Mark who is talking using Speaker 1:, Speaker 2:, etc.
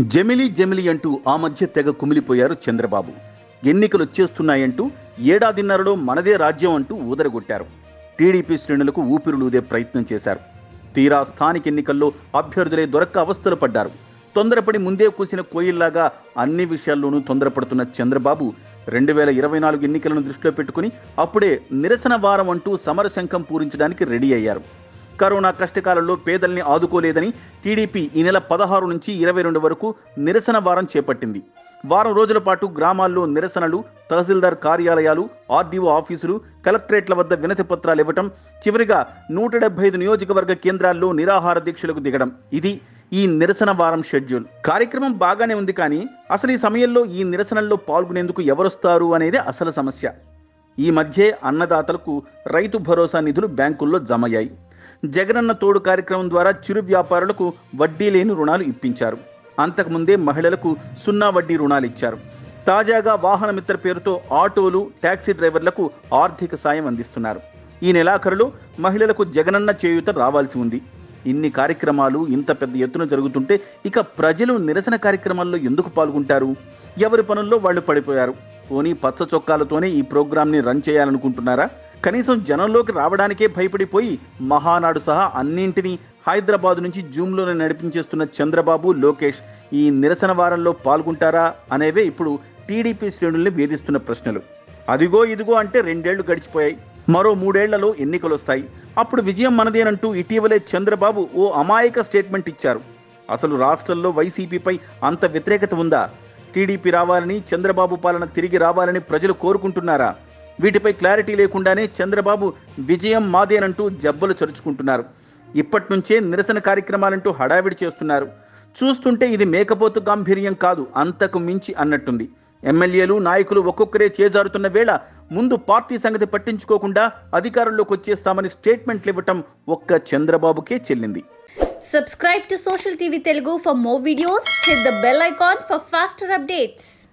Speaker 1: జమిలి జమిలి అంటూ ఆ మధ్య తెగ కుమిలిపోయారు చంద్రబాబు ఎన్నికలు వచ్చేస్తున్నాయంటూ ఏడాదిన్నరలో మనదే రాజ్యం అంటూ ఊదరగొట్టారు టీడీపీ శ్రేణులకు ఊపిరులూదే ప్రయత్నం చేశారు తీరా స్థానిక ఎన్నికల్లో అభ్యర్థులే దొరక్క అవస్థలు పడ్డారు తొందరపడి ముందే కూసిన కోయిల్లాగా అన్ని విషయాల్లోనూ తొందరపడుతున్న చంద్రబాబు రెండు వేల ఇరవై నాలుగు ఎన్నికలను దృష్టిలో పెట్టుకుని అప్పుడే నిరసన వారం అంటూ సమరశంఖం పూరించడానికి రెడీ అయ్యారు కరోనా కష్టకాలంలో పేదల్ని ఆదుకోలేదని టీడీపీ ఈ నెల పదహారు నుంచి ఇరవై రెండు వరకు నిరసన వారం చేపట్టింది వారం రోజుల పాటు గ్రామాల్లో నిరసనలు తహసీల్దార్ కార్యాలయాలు ఆర్డీఓ ఆఫీసులు కలెక్టరేట్ల వద్ద వినతి పత్రాలు ఇవ్వటం చివరిగా నూట డెబ్బై ఐదు నియోజకవర్గ కేంద్రాల్లో నిరాహార దీక్షలకు దిగడం ఇది ఈ నిరసన వారం షెడ్యూల్ కార్యక్రమం బాగానే ఉంది కానీ అసలు ఈ సమయంలో ఈ నిరసనల్లో పాల్గొనేందుకు ఎవరొస్తారు అనేది అసలు సమస్య ఈ మధ్యే అన్నదాతలకు రైతు భరోసా నిధులు బ్యాంకుల్లో జమయ్యాయి జగనన్న తోడు కార్యక్రమం ద్వారా చిరు వ్యాపారులకు వడ్డీ లేని రుణాలు ఇప్పించారు అంతకుముందే మహిళలకు సున్నా వడ్డీ రుణాలు ఇచ్చారు తాజాగా వాహన మిత్ర పేరుతో ఆటోలు టాక్సీ డ్రైవర్లకు ఆర్థిక సాయం అందిస్తున్నారు ఈ నెలాఖరులో మహిళలకు జగనన్న చేయూత రావాల్సి ఉంది ఇన్ని కార్యక్రమాలు ఇంత పెద్ద ఎత్తున జరుగుతుంటే ఇక ప్రజలు నిరసన కార్యక్రమాల్లో ఎందుకు పాల్గొంటారు ఎవరి పనుల్లో వాళ్ళు పడిపోయారు పోనీ పచ్చ చొక్కాలతోనే ఈ ప్రోగ్రామ్ని రన్ చేయాలనుకుంటున్నారా కనీసం జనంలోకి రావడానికే భయపడిపోయి మహానాడు సహా అన్నింటినీ హైదరాబాద్ నుంచి జూమ్లోనే నడిపించేస్తున్న చంద్రబాబు లోకేష్ ఈ నిరసన వారంలో పాల్గొంటారా అనేవే ఇప్పుడు టీడీపీ శ్రేణుల్ని వేధిస్తున్న ప్రశ్నలు అదిగో ఇదిగో అంటే రెండేళ్లు గడిచిపోయాయి మరో మూడేళ్లలో ఎన్నికలు వస్తాయి అప్పుడు విజయం మనదేనంటూ ఇటీవలే చంద్రబాబు ఓ అమాయక స్టేట్మెంట్ ఇచ్చారు అసలు రాష్ట్రంలో వైసీపీపై అంత వ్యతిరేకత ఉందా టీడీపీ రావాలని చంద్రబాబు పాలన తిరిగి రావాలని ప్రజలు కోరుకుంటున్నారా వీటిపై క్లారిటీ లేకుండానే చంద్రబాబు విజయం మాదేనంటూ జబ్బలు చరుచుకుంటున్నారు ఇప్పటి నుంచే నిరసన కార్యక్రమాలంటూ హడావిడి చేస్తున్నారు చూస్తుంటే ఇది మేకపోతు గాంభీర్యం కాదు అంతకు మించి అన్నట్టుంది ఎమ్మెల్యేలు నాయకులు ఒక్కొక్కరే చేజారుతున్న వేళ ముందు పార్టీ సంగతి పట్టించుకోకుండా అధికారంలోకి వచ్చేస్తామని స్టేట్మెంట్లు ఇవ్వటం ఒక్క చంద్రబాబుకే చెల్లింది
Speaker 2: Subscribe to Social TV Telugu for more videos. Hit the bell icon for faster updates.